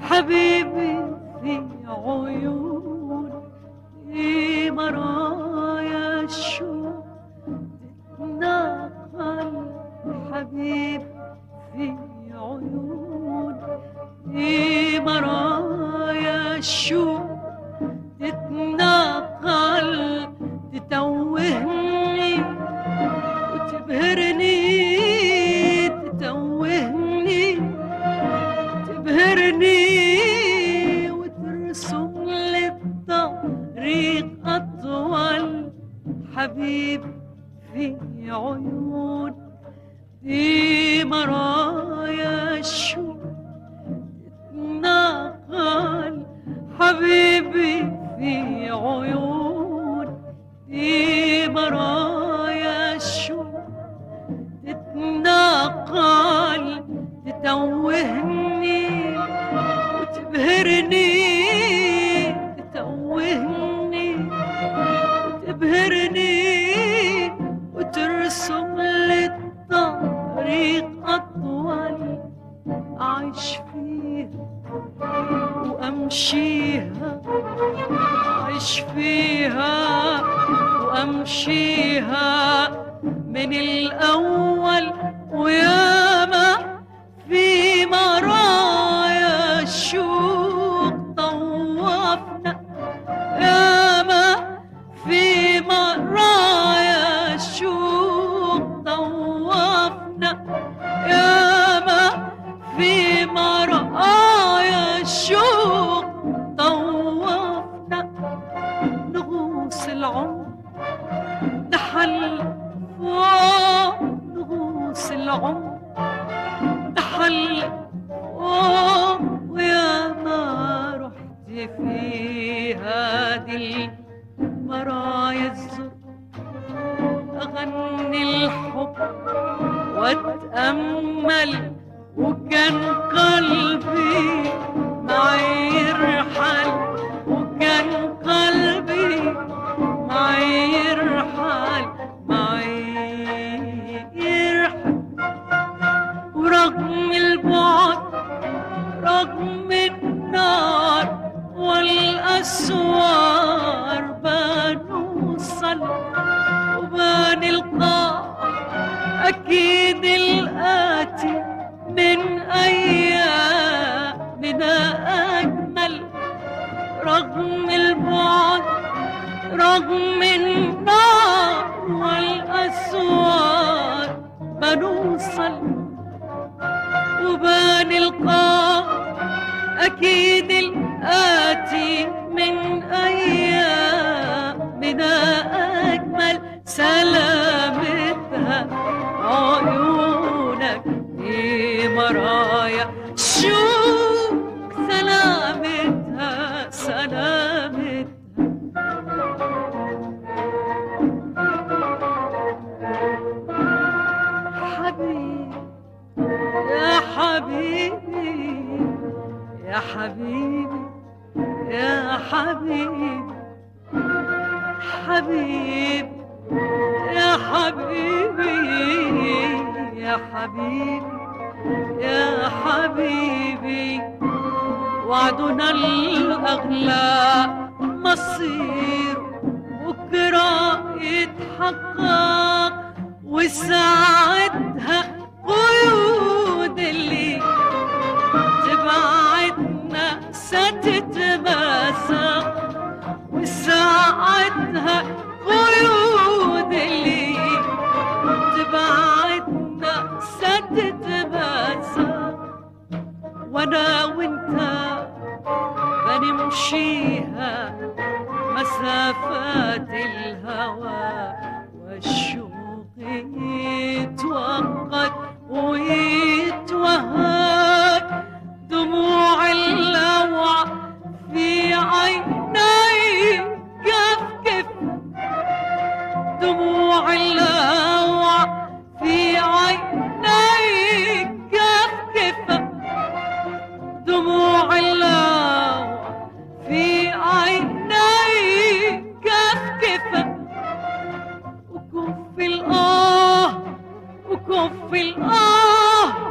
حبيبي في عيون في مرايا الشوق تتناقل حبيبي في عيون في مرايا الشوق تتناقل تتوهني وتبهرني تتوهني تبهرني وترسم لي الطريق أطول حبيب في عيون دي مرايا الشوق تتناقل حبيبي في عيون دي مرايا الشوق تتناقل تتوهني وتبهرني تتوهني وتبهرني وترسم لي الطريق أطول أعيش فيها وأمشيها أعيش فيها وأمشيها من الأول وياما في مرايا الشوق طوفنا ياما في مرايا الشوق طوفنا ياما في مرايا الشوق طوفنا نغوص العمر نحل فوق نغوص العمر نحل فوق ويا ما رحت في هذه المرايا الزر أغني الحب وأتأمل وكان قلبي معي يرحل وكان قلبي معي يرحل معي يرحل ورغم البعد رغم النار والأسوار بنوصل وبنلقى أكيد الآتي من أيامنا أجمل رغم البعد رغم النار والأسوار بنوصل وبنلقى أكيد الآتي من أيامنا أجمل سلامتها عيونك في مرايا شوق سلامتها سلامتها حبيبي يا حبيبي يا حبيبي يا حبيبي حبيبي يا حبيبي يا حبيبي يا حبيبي وعدنا الأغلى مصير بكرة يتحقق وساعتها قيود اللي تبعدنا ستتماسك وساعتها قيود اللي تبعدنا ستتماسك وانا وانت بنمشيها مسافات الهوى والشوق يتوقد ويتوهج دموع اللوع في عيني كف كف دموع اللوع في عيني كف كف دموع اللوع في عيني كف كف وكف الآه وكف الآه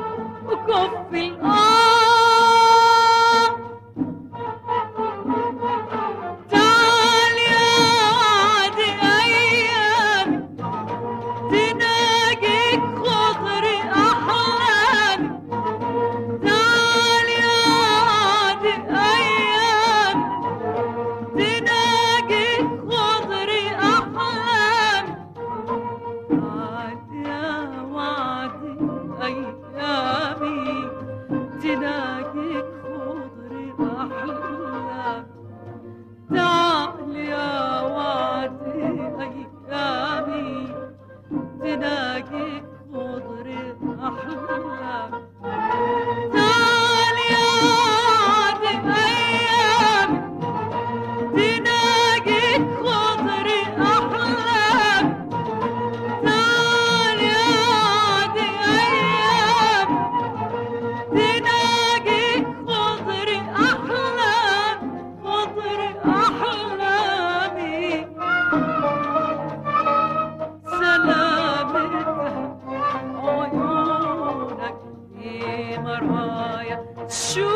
تلاقيك خضري أحلام تعال يا وعدي أيامي تلاقيك خضري أحلام تعال يا وعدي أيامي تلاقيك خضري أحلام تعال يا وعدي أيامي تلاقيك خضري أحلام خضري أحلامي سلامتها عيونك في مرايا شو